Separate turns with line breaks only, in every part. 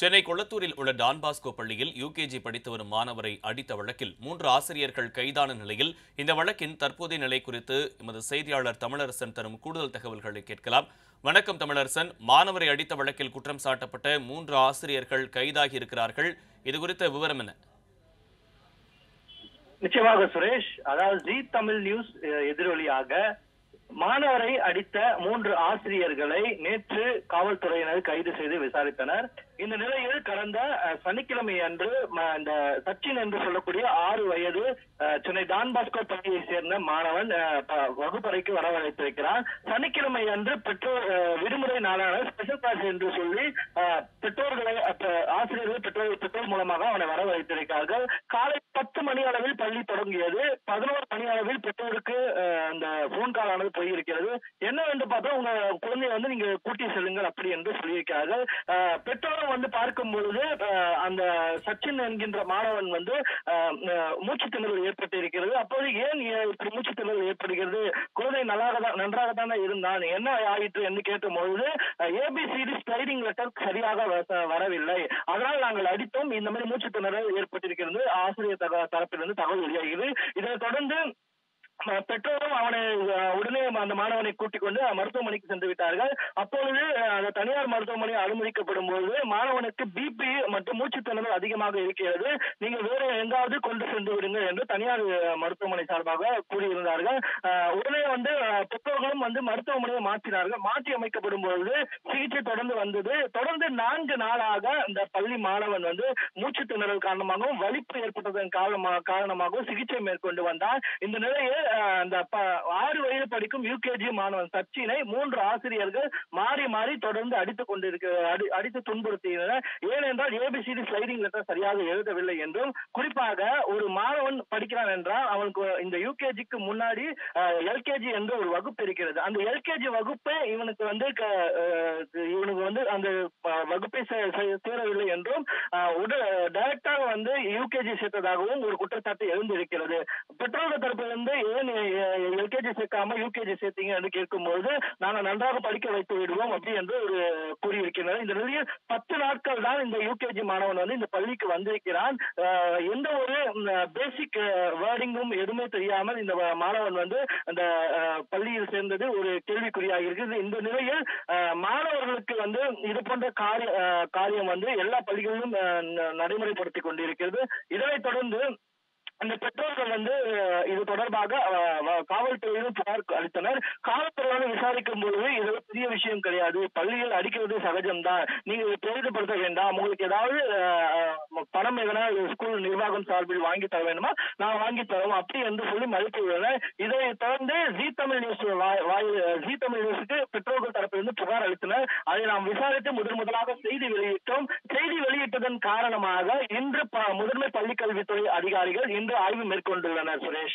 சென்னை கொளத்தூரில் உள்ள Don Bosco பள்ளியில் UKG படித்து வரும் மாணவரை அடித்த வழக்கில் மூன்று ஆசிரியர்கள் கைதான நிலையில் இந்த வழக்கின் தற்போதைய நிலை குறித்து எமது செய்தியாளர் தமிழரசன் தரும் கூடுதல் தகவல்களை கேட்கலாம் வணக்கம் தமிழரசன் மாணவரை அடித்த வழக்கில் குற்றம் சாட்டப்பட்ட மூன்று ஆசிரியர்கள் கைதாகி இருக்கிறார்கள் இது குறித்த விவரம் என்ன
நிச்சயமாக சுரேஷ் அதாவது ஜி தமிழ் நியூஸ் அஹ், எதிரொலியாக மாணவரை அடித்த மூன்று ஆசிரியர்களை நேற்று காவல்துறையினர் கைது செய்து விசாரித்தனர் இந்த நிலையில் கடந்த அஹ், சனிக்கிழமை அன்று ம- இந்த சச்சின் என்று சொல்லக்கூடிய ஆறு வயது அஹ், சென்னை டான் பாஸ்கோ பள்ளியை சேர்ந்த மாணவன் அஹ், ப- வகுப்பறைக்கு வரவழைத்திருக்கிறான் சனிக்கிழமை அன்று பெற்றோர் அஹ், விடுமுறை நாளான ஸ்பெஷல் கிளாஸ் என்று சொல்லி அஹ், பெற்றோர்களை அப்ப ஆசிரியர்கள் பெற்றோர் பெற்றோர் மூலமாக அவனை வரவழைத்திருக்கிறார்கள் காலை பத்து மணி அளவில் பள்ளி தொடங்கியது பதினோரு மணி அளவில் பெற்றோருக்கு அஹ், அந்த போன் கால் ஆனது போயிருக்கிறது என்னவென்று பார்த்தா உங்க குழந்தையை வந்து நீங்க கூட்டி செல்லுங்கள் அப்படி என்று சொல்லியிருக்கிறார்கள் அஹ், பெற்றோரும் வந்து பார்க்கும் பொழுது அஹ், அந்த சச்சின் என்கின்ற மாணவன் வந்து அஹ், அஹ், மூச்சுத் திணறல் ஏற்பட்டிருக்கிறது அப்போது ஏன் ஏ- இப்படி மூச்சுத் திணறல் ஏற்படுகிறது குழந்தை நல்லாக தான் நன்றாக தானே இருந்தான் என்ன ஆயிற்று என்று கேட்ட பொழுது ஏபிசிடி ஸ்லைடிங் லெட்டர் சரியாக வ- வரவில்லை அதனால் நாங்கள் அடித்தோம் இந்த மாதிரி மூச்சு திணறல் ஏற்பட்டிருக்கிறது ஆசிரியர் தக தரப்பிலிருந்து தகவல் வெளியாகிறது இதைத் தொடர்ந்து அஹ், பெற்றோரும் அவனை அஹ், உடனே அந்த மாணவனை கூட்டிக் கொண்டு மருத்துவமனைக்கு சென்று விட்டார்கள் அப்பொழுது அஹ், அந்த தனியார் மருத்துவமனை அனுமதிக்கப்படும் போது மாணவனுக்கு பிபி மற்றும் மூச்சுத் திணறல் அதிகமாக இருக்கிறது நீங்க வேற எங்காவது கொண்டு சென்று விடுங்க என்று தனியார் அஹ், மருத்துவமனை சார்பாக கூறியிருந்தார்கள் அஹ், உடனே வந்து அஹ், பெற்றோர்களும் வந்து மருத்துவமனையை மாற்றினார்கள் மாற்றி அமைக்கப்படும் பொழுது சிகிச்சை தொடர்ந்து வந்தது தொடர்ந்து நான்கு நாளாக இந்த பள்ளி மாணவன் வந்து மூச்சு திணறல் காரணமாகவும் வலிப்பு ஏற்பட்டதன் காரணமாக காரணமாகவும் சிகிச்சை மேற்கொண்டு வந்தார் இந்த நிலையில் அஹ், அந்த ப- ஆறு வயது படிக்கும் யூகேஜி மாணவன் சச்சினை மூன்று ஆசிரியர்கள் மாறி மாறி தொடர்ந்து அடித்துக் கொண்டிருக்க அடி அடித்து துன்புறுத்தினர் ஏனென்றால் ஏபிசிடி ஸ்லைடிங் லெட்டர் சரியாக எழுதவில்லை என்றும் குறிப்பாக ஒரு மாணவன் படிக்கிறான் என்றால் அவனுக்கு இந்த யூகேஜிக்கு முன்னாடி எல்கேஜி என்று ஒரு வகுப்பு இருக்கிறது அந்த எல்கேஜி வகுப்பே இவனுக்கு வந்து க- அஹ், இவனுக்கு வந்து அந்த அஹ், வகுப்பை சே- சே- சேரவில்லை என்றும் அஹ், உட டைரக்டாக வந்து யூகேஜி சேர்த்ததாகவும் ஒரு குற்றச்சாட்டு எழுந்திருக்கிறது பெற்றோர்கள் தரப்பிலிருந்து ஏன் எல்கேஜி சேர்க்காம யூகேஜி சேர்த்தீங்க என்று கேட்கும்போது நாங்கள் நன்றாக படிக்க வைத்து விடுவோம் அப்படி என்று ஒரு கூறியிருக்கிறார் இந்த நிலையில் பத்து நாட்கள் தான் இந்த யூகேஜி மாணவன் வந்து இந்த பள்ளிக்கு வந்திருக்கிறான் அஹ், எந்த ஒரு பேசிக் வேர்டிங்கும் எதுவுமே தெரியாமல் இந்த வ- மாணவன் வந்து அந்த அஹ், பள்ளியில் சேர்ந்தது ஒரு கேள்விக்குறியாக இருக்குது இந்த நிலையில் அஹ், மாணவர்களுக்கு வந்து இது போன்ற காரிய அஹ், காரியம் வந்து எல்லா பள்ளிகளிலும் அஹ், ந- நடைமுறைப்படுத்திக் கொண்டிருக்கிறது இதனைத் தொடர்ந்து அந்த பெற்றோர்கள் வந்து அஹ், இது தொடர்பாக அஹ், வ- காவல்துறையிலும் புகார் அளித்தனர் காவல்துறையினர் விசாரிக்கும் பொழுது இது ஒரு பெரிய விஷயம் கிடையாது பள்ளியில் அடிக்கிறது சகஜம்தான் நீங்க இதை பெரிதுபடுத்த வேண்டாம் உங்களுக்கு ஏதாவது அஹ், அஹ், பணம் எதனா ஸ்கூல் நிர்வாகம் சார்பில் வாங்கி தர வேண்டுமா நான் வாங்கி தரோம் அப்படி என்று சொல்லி மறுத்து விடுறேன் இதை தொடர்ந்து ஜி தமிழ் நியூஸ் வாய்- வாயில் ஜி தமிழ் நியூஸுக்கு பெற்றோர்கள் தரப்பிலிருந்து புகார் அளித்தனர் அதை நாம் விசாரித்து முதன் முதலாக செய்தி வெளியிட்டோம் செய்தி வெளியிட்டதன் காரணமாக இன்று ப- முதன்மை பள்ளிக்கல்வித்துறை அதிகாரிகள் இன்று ஆய்வு மேற்கொண்டுள்ளனர் சுரேஷ்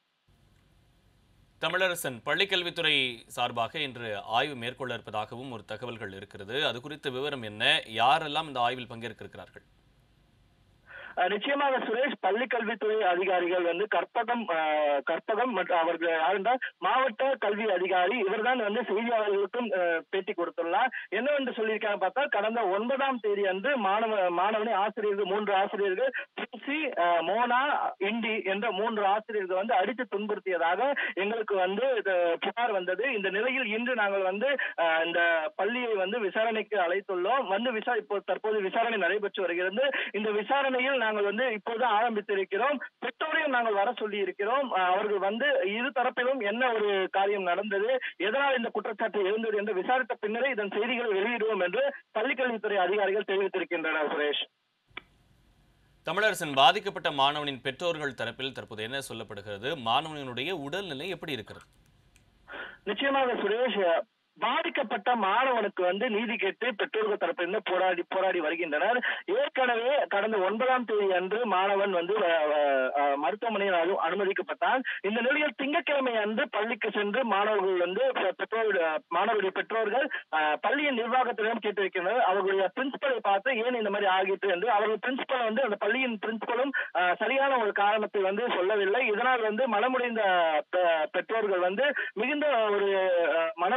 தமிழரசன் பள்ளிக்கல்வித்துறை சார்பாக இன்று ஆய்வு மேற்கொள்ள இருப்பதாகவும் ஒரு தகவல்கள் இருக்கிறது அது குறித்த விவரம் என்ன யாரெல்லாம் இந்த ஆய்வில் பங்கேற்க இருக்கிறார்கள்
அஹ் நிச்சயமாக சுரேஷ் பள்ளி கல்வித்துறை அதிகாரிகள் வந்து கற்பகம் அஹ், கற்பகம் மற்றும் அவர்கள் யாருந்தால் மாவட்ட கல்வி அதிகாரி இவர்தான் வந்து செய்தியாளர்களுக்கும் அஹ், பேட்டி கொடுத்துள்ளார் என்னவென்று சொல்லியிருக்காங்க பார்த்தா கடந்த ஒன்பதாம் தேதி அன்று மாணவ மாணவனை ஆசிரியர்கள் மூன்று ஆசிரியர்கள் பிரின்சி அஹ், மோனா இண்டி என்ற மூன்று ஆசிரியர்கள் வந்து அடித்து துன்புறுத்தியதாக எங்களுக்கு வந்து இது புகார் வந்தது இந்த நிலையில் இன்று நாங்கள் வந்து அஹ், இந்த பள்ளியை வந்து விசாரணைக்கு அழைத்துள்ளோம் வந்து விசா இப்போ தற்போது விசாரணை நடைபெற்று வருகிறது இந்த விசாரணையில் நாங்கள் வந்து இப்போது ஆரம்பித்திருக்கிறோம் பெற்றோரையும் நாங்கள் வர சொல்லி இருக்கிறோம் அஹ், அவர்கள் வந்து இரு தரப்பிலும் என்ன ஒரு காரியம் நடந்தது எதனால் இந்த குற்றச்சாட்டு எழுந்தது என்று விசாரித்த பின்னரே இதன் செய்திகளை வெளியிடுவோம் என்று பள்ளிக்கல்வித்துறை அதிகாரிகள் தெரிவித்திருக்கின்றனர் சுரேஷ்
தமிழரசன் பாதிக்கப்பட்ட மாணவனின் பெற்றோர்கள் தரப்பில் தற்போது என்ன சொல்லப்படுகிறது மாணவனுடைய உடல்நிலை எப்படி இருக்கிறது
நிச்சயமாக சுரேஷ் பாதிக்கப்பட்ட மாணவனுக்கு வந்து நீதி கேட்டு பெற்றோர்கள் தரப்பிலிருந்து போராடி போராடி வருகின்றனர் ஏற்கனவே கடந்த ஒன்பதாம் தேதி அன்று மாணவன் வந்து அஹ், அஹ், அஹ், மருத்துவமனையில் அனு- அனுமதிக்கப்பட்டான் இந்த நிலையில் திங்கட்கிழமை அன்று பள்ளிக்கு சென்று மாணவர்கள் வந்து பெ- பெற்றோர் அஹ், மாணவருடைய பெற்றோர்கள் அஹ், பள்ளியின் நிர்வாகத்திடம் கேட்டிருக்கின்றனர் அவர்களுடைய பிரின்சிபலை பார்த்து ஏன் இந்த மாதிரி ஆகிட்டு என்று அவர்கள் பிரின்சிபல் வந்து அந்த பள்ளியின் பிரின்சிபலும் அஹ், சரியான ஒரு காரணத்தை வந்து சொல்லவில்லை இதனால் வந்து மனமுடைந்த பெ- பெற்றோர்கள் வந்து மிகுந்த ஒரு அஹ், மன உளைச்சலுக்கு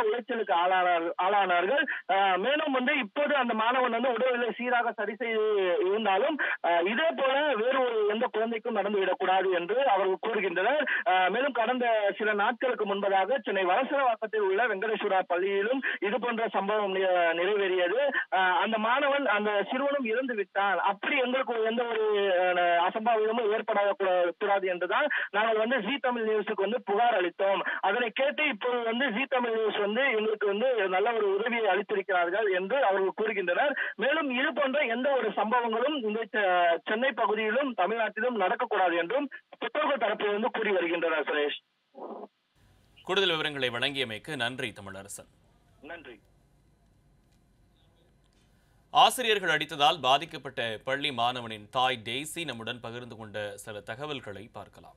காயங்களுக்கு ஆளானார் ஆளானார்கள் ஆஹ் மேலும் வந்து இப்போது அந்த மாணவன் வந்து உடல்நிலை சீராக சரி செய்து இருந்தாலும் ஆஹ் இதே போல வேறு ஒரு எந்த குழந்தைக்கும் நடந்து விடக்கூடாது என்று அவர்கள் கூறுகின்றனர் ஆஹ் மேலும் கடந்த சில நாட்களுக்கு முன்பதாக சென்னை வலசரவாக்கத்தில் உள்ள வெங்கடேஸ்வரா பள்ளியிலும் இது போன்ற சம்பவம் நி- நிறைவேறியது ஆஹ் அந்த மாணவன் அந்த சிறுவனும் இறந்து விட்டான் அப்படி எங்களுக்கு ஒரு எந்த ஒரு ஆஹ், அசம்பாவிதமும் ஏற்பட கூடா- கூடாது என்றுதான் நாங்கள் வந்து ஜி தமிழ் நியூஸுக்கு வந்து புகார் அளித்தோம் அதனை கேட்டு இப்போது வந்து ஜி தமிழ் நியூஸ் வந்து எங்களுக்கு வந்து நல்ல ஒரு உதவியை அளித்திருக்கிறார்கள் என்று அவர்கள் கூறுகின்றனர் மேலும் இது போன்ற எந்த ஒரு சம்பவங்களும் இந்த செ- சென்னை பகுதியிலும் தமிழ்நாட்டிலும் நடக்கக்கூடாது என்றும் பெற்றோர்கள் தரப்பில் வந்து கூறி வருகின்றனர் சுரேஷ்
கூடுதல் விவரங்களை வழங்கியமைக்கு நன்றி தமிழரசன்
நன்றி
ஆசிரியர்கள் அடித்ததால் பாதிக்கப்பட்ட பள்ளி மாணவனின் தாய் டெய்சி நம்முடன் பகிர்ந்து கொண்ட சில தகவல்களை பார்க்கலாம்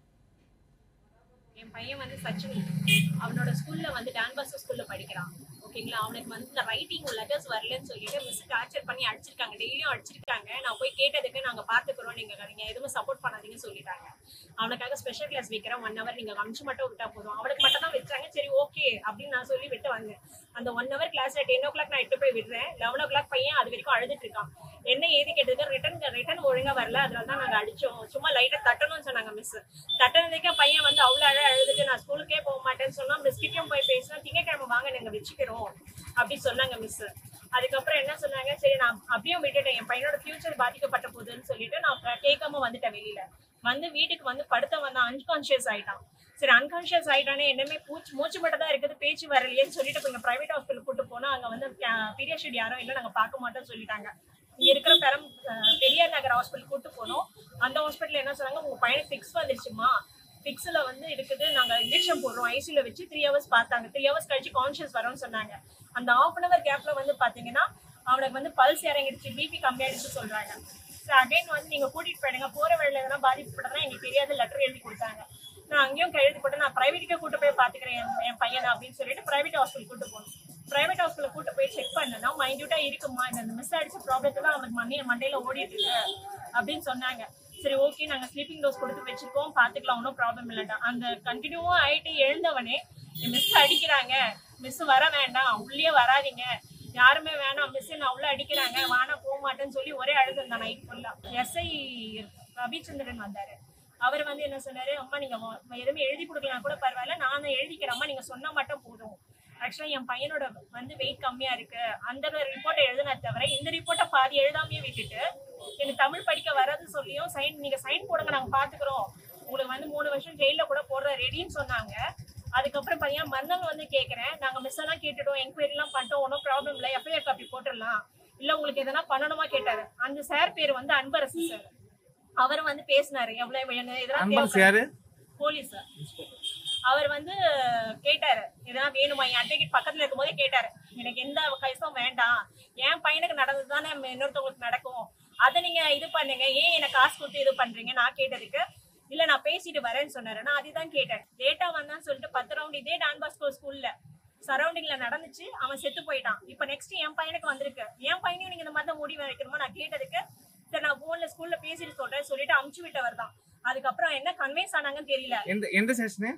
என் பையன் வந்து சச்சின் அவனோட ஸ்கூல்ல வந்து டான்பாஸ் ஸ்கூல்ல படிக்கிறான் ஓகேங்களா அவனுக்கு வந்து இந்த ரைட்டிங் லெட்டர்ஸ் வரலன்னு சொல்லிட்டு மிஸ் டார்ச்சர் பண்ணி அடிச்சிருக்காங்க டெய்லியும் அடிச்சிருக்காங்க நான் போய் கேட்டதுக்கு நாங்க பாத்துக்கிறோம் நீங்க நீங்க எதுவும் சப்போர்ட் பண்ணாதீங்கன்னு சொல்லிட்டாங்க அவனுக்காக ஸ்பெஷல் கிளாஸ் வைக்கிறேன் ஒன் ஹவர் நீங்க அமிச்சு மட்டும் விட்டா போதும் அவனுக்கு மட்டும் தான் வச்சாங்க சரி ஓகே அப்படின்னு நான் சொல்லி விட்டு வந்தேன் அந்த ஒன் ஹவர் கிளாஸ்ல டென் ஓ கிளாக் நான் எட்டு போய் விடுறேன் லெவன் ஓ கிளாக் பையன் அது வரைக்கும் அழுதுட்டு இருக்கான் என்ன ஏதி கேட்டதுக்கு ரிட்டன் ரிட்டன் ஒழுங்கா வரல அதனால தான் நாங்க அடிச்சோம் சும்மா லைட்டா தட்டணும்னு சொன்னாங்க மிஸ் தட்டினதுக்கே பையன் வந்து அவ்வளவு அழ அழுதுட்டு நான் ஸ்கூலுக்கே போக மாட்டேன்னு சொன்னா மிஸ் கிட்டயும் போய் பேசினா திங்கக்கிழமை வாங்க நாங்க வச்சுக்கிறோம் அப்படி சொன்னாங்க மிஸ் அதுக்கப்புறம் என்ன சொன்னாங்க சரி நான் அப்படியே விட்டுட்டேன் என் பையனோட ஃபியூச்சர் பாதிக்கப்பட்ட போகுதுன்னு சொல்லிட்டு நான் கேட்காம வந்துட்டேன் வெளியில வந்து வீட்டுக்கு வந்து படுத்த வந்தான் அன்கான்ஷியஸ் ஆயிட்டான் சரி அன்கான்ஷியஸ் ஆயிட்டானே என்னமே பூச்சி மூச்சு மட்டும் தான் இருக்குது பேச்சு வரலையேன்னு சொல்லிட்டு இப்போ பிரைவேட் ஹாஸ்பிட்டல் கூட்டு போனா அங்க வந்து பீரியாஷிட் யாரும் இல்லை நாங்க பார்க்க மாட்டோம்னு சொல்லிட்டாங்க இங்க இருக்கிற பெரம் அஹ், பெரியார் நகர் ஹாஸ்பிட்டல் கூட்டு போனோம் அந்த ஹாஸ்பிட்டல் என்ன சொன்னாங்க உங்க பையனுக்கு ஃபிக்ஸ் வந்துருச்சுமா ஃபிக்ஸில் வந்து இருக்குது நாங்க இன்ஜெக்ஷன் போடுறோம் ஐசியூல வச்சு த்ரீ ஹவர்ஸ் பார்த்தாங்க த்ரீ ஹவர்ஸ் கழிச்சு கான்ஷியஸ் வரும்னு சொன்னாங்க அந்த ஹாஃப் அன் அவர் கேப்ல வந்து பாத்தீங்கன்னா அவனுக்கு வந்து பல்ஸ் இறங்கிடுச்சு பிபி கம்மியாயிடுச்சு சொல்றாங்க ஸோ அகைன் வந்து நீங்க கூட்டிட்டு போயிடுங்க போற வழியில எதனா பாதிக்கப்பட்டதா எங்களுக்கு தெரியாத லெட்டர் எழுதி கொடுத்தாங்க நான் அங்கேயும் கையெழுத்து போட்டு நான் பிரைவேட்டுக்கே கூட்டு போய் பாத்துக்கிறேன் என் என் பையனை அப்படின்னு சொல்லிட்டு பிரைவேட் ஹாஸ்பிட்டல் கூட்டு போகணும் பிரைவேட் ஹாஸ்பிட்டல் கூட்டு போய் செக் பண்ணனா மைன்யூட்டா இருக்குமா இந்த மிஸ் அடிச்ச ப்ராப்ளத்தை தான் அவனுக்கு மண்டைய மண்டையில ஓடிட்டு இருக்கு அப்படின்னு சொன்னாங்க சரி ஓகே நாங்க ஸ்லீப்பிங் டோஸ் கொடுத்து வச்சிருக்கோம் பாத்துக்கலாம் ஒன்றும் ப்ராப்ளம் இல்லைடா அந்த கண்டினியூவா ஆயிட்டு எழுந்தவனே மிஸ் அடிக்கிறாங்க மிஸ் வர வேண்டாம் உள்ளே வராதீங்க யாருமே வேணாம் மிஸ் நான் உள்ள அடிக்கிறாங்க வானா போக மாட்டேன்னு சொல்லி ஒரே அழுது இருந்தா நைட் ஃபுல்லா எஸ்ஐ ரவிச்சந்திரன் வந்தாரு அவர் வந்து என்ன சொன்னாரு அம்மா நீங்க வ- எதுவுமே எழுதி கொடுக்கலாம் கூட பரவாயில்ல நான் தான் எழுதிக்கிறேன் அம்மா நீங்க சொன்னா மட்டும் போதும் ஆக்சுவலா என் பையனோட வந்து வெயிட் கம்மியா இருக்கு அந்த ரிப்போர்ட்டை எழுதின தவிர இந்த ரிப்போர்ட்டை பாதி எழுதாமையே விட்டுட்டு எனக்கு தமிழ் படிக்க வராது சொல்லியும் சைன் நீங்க சைன் போடுங்க நாங்க பாத்துக்கிறோம் உங்களுக்கு வந்து மூணு வருஷம் ஜெயில கூட போடுற ரெடின்னு சொன்னாங்க அதுக்கப்புறம் பையன் மறுநாள் வந்து கேக்குறேன் நாங்க மிஸ் எல்லாம் கேட்டுட்டோம் என்கொயரி எல்லாம் பண்ணிட்டோம் ஒன்றும் ப்ராப்ளம் இல்லை எஃப்ஐஆர் காப்பி போட்டுடலாம் இல்ல உங்களுக்கு எதனா பண்ணணுமா கேட்டாரு அந்த சார் பேர் வந்து அன்பரசு சார் அவர் வந்து பேசினாரு எவ்வளவு என்ன இதெல்லாம்
அன்பரசு
தேவைப்படும்.
யாரு
போலீஸ் சார் அவர் வந்து கேட்டாரு இதெல்லாம் வேணுமா என் அட்வொகேட் பக்கத்துல இருக்கும்போதே கேட்டாரு எனக்கு எந்த கைசும் வேண்டாம் என் பையனுக்கு நடந்தது தானே இன்னொருத்தவங்களுக்கு நடக்கும் அதை நீங்க இது பண்ணுங்க ஏன் எனக்கு காசு கொடுத்து இது பண்றீங்க நான் கேட்டதுக்கு இல்ல நான் பேசிட்டு வரேன்னு சொன்னாரு நான் அதுதான் கேட்டேன் டேட்டா வந்தான்னு சொல்லிட்டு பத்து ரவுண்ட் இதே டான் பாஸ்கோ ஸ்கூல்ல சரௌண்டிங்ல நடந்துச்சு அவன் செத்து போயிட்டான் இப்போ நெக்ஸ்ட் என் பையனுக்கு வந்திருக்கு என் பையனையும் நீங்க இந்த மாதிரி தான் முடிவு வைக்கணுமா நான் கேட்டதுக்கு சரி நான் போன்ல ஸ்கூல்ல பேசிட்டு சொல்றேன் சொல்லிட்டு அமுச்சு விட்டவர் தான் அதுக்கப்புறம் என்ன கன்வின்ஸ் ஆனாங்கன்னு தெரியல
எந்த எந்த section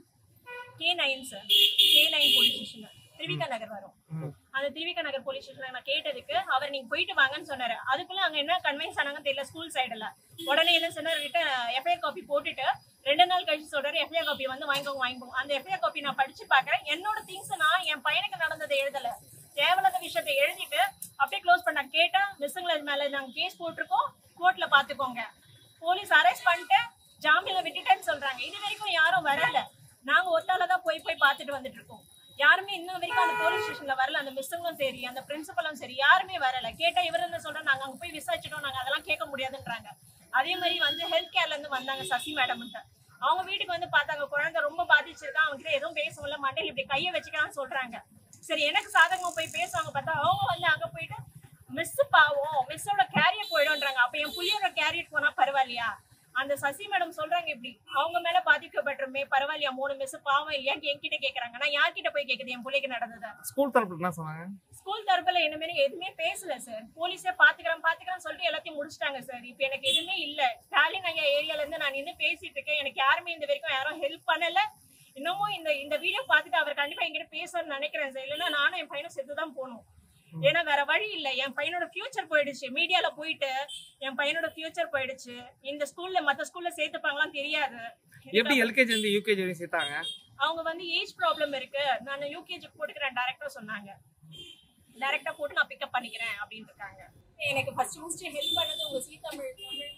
K nine sir K nine police station Thiruvika Nagar வரும் அந்த திருவிகா நகர் போலீஸ் ஸ்டேஷன்ல நான் கேட்டதுக்கு அவர் நீங்க போயிட்டு வாங்கன்னு சொன்னாரு அதுக்குள்ள அங்க என்ன கன்வின்ஸ் ஆனாங்கன்னு தெரியல ஸ்கூல் சைடுல உடனே என்ன சொன்னாரு ரிட்டன் எஃப்ஐஆர் காப்பி போட்டுட்டு ரெண்டு நாள் கழிச்சு சொல்றாரு எஃப்ஐஆர் காப்பி வந்து வாங்கிக்கோங்க வாங்கிக்கோங்க அந்த எஃப்ஐஆர் காப்பி நான் படிச்சு பாக்குறேன் என்னோட திங்ஸ் நான் என் பையனுக்கு நடந்ததை எழுதல தேவையில்லாத விஷயத்தை எழுதிட்டு அப்படியே க்ளோஸ் பண்ண கேட்டா மிஸ்ஸுங்களை மேல நாங்க கேஸ் போட்டிருக்கோம் கோர்ட்ல பாத்துக்கோங்க போலீஸ் அரெஸ்ட் பண்ணிட்டு ஜாமீன்ல விட்டுட்டேன்னு சொல்றாங்க இது வரைக்கும் யாரும் வரல நாங்க ஒத்தால தான் போய் போய் பார்த்துட்டு வந்துட்டு இருக்கோம் யாருமே இன்னும் வரைக்கும் அந்த போலீஸ் ஸ்டேஷன்ல வரல அந்த மிஸ்ஸுங்களும் சரி அந்த பிரின்சிபலும் சரி யாருமே வரல கேட்டா இவர் என்ன சொல்றோம் நாங்க அங்க போய் விசாரிச்சிட்டோம் நாங்க அதெல்லாம் கேட்க முடியாதுன்றாங்க அதே மாதிரி வந்து ஹெல்த் கேர்ல இருந்து வந்தாங்க சசி மேடம்கிட்ட அவங்க வீட்டுக்கு வந்து பார்த்தாங்க குழந்தை ரொம்ப பாதிச்சிருக்கா அவங்க கிட்ட எதுவும் பேசல மண்டையில் இப்படி கையை வச்சுக்கலாம்னு சொல்றாங்க சரி எனக்கு சாதகமா போய் பேசுவாங்க பார்த்தா அவங்க வந்து அங்க போயிட்டு மிஸ் பாவம் மிஸ்ஸோட கேரியர் போயிடும்ன்றாங்க அப்ப என் புள்ளியோட கேரியர் போனா பரவாயில்லையா அந்த சசி மேடம் சொல்றாங்க இப்படி அவங்க மேல பாதிக்கப்பட்டிருமே பரவாயில்லையா மூணு மிஸ் பாவம் இல்லையா என்கிட்ட கேக்குறாங்க நான் யார்கிட்ட போய் கேக்குது என் பிள்ளைக்கு நடந்தது
ஸ்கூல் தரப்புல என்ன சொன்னாங்க
ஸ்கூல் தரப்புல என்ன மாரி எதுவுமே பேசல சார் போலீஸே பாத்துக்கிறேன் பாத்துக்கிறேன் சொல்லிட்டு எல்லாத்தையும் முடிச்சிட்டாங்க சார் இப்போ எனக்கு எதுவுமே இல்ல ஸ்டாலின் ஐயா ஏரியால இருந்து நான் நின்று பேசிட்டு இருக்கேன் எனக்கு யாருமே இந்த வரைக்கும் யாரும் ஹெல்ப் பண்ணல இன்னமும் இந்த இந்த வீடியோ பார்த்துட்டு அவர் கண்டிப்பா என்கிட்ட பேசணும்னு நினைக்கிறேன் சார் இல்லைன்னா நானும் என் பையனும் செத்து தான் போகணும் ஏன்னா வேற வழி இல்ல என் பையனோட ஃபியூச்சர் போயிடுச்சு மீடியால போயிட்டு என் பையனோட ஃபியூச்சர் போயிடுச்சு இந்த ஸ்கூல்ல மத்த ஸ்கூல்ல சேர்த்துப்பாங்களாம் தெரியாது
எப்படி எல்கேஜி இருந்து யூகேஜி வரையும் சேர்த்தாங்க
அவங்க வந்து ஏஜ் ப்ராப்ளம் இருக்கு நான் யூகேஜி போட்டுக்கிறேன் டைரக்டா சொன்னாங்க டைரக்டா போட்டு நான் பிக்கப் பண்ணிக்கிறேன் அப்படின்னு இருக்காங்க எனக்கு ஃபர்ஸ்ட் ஃபர்ஸ்ட் ஹெல்ப் பண்ணது உங்க சீ தமிழ் தமிழ்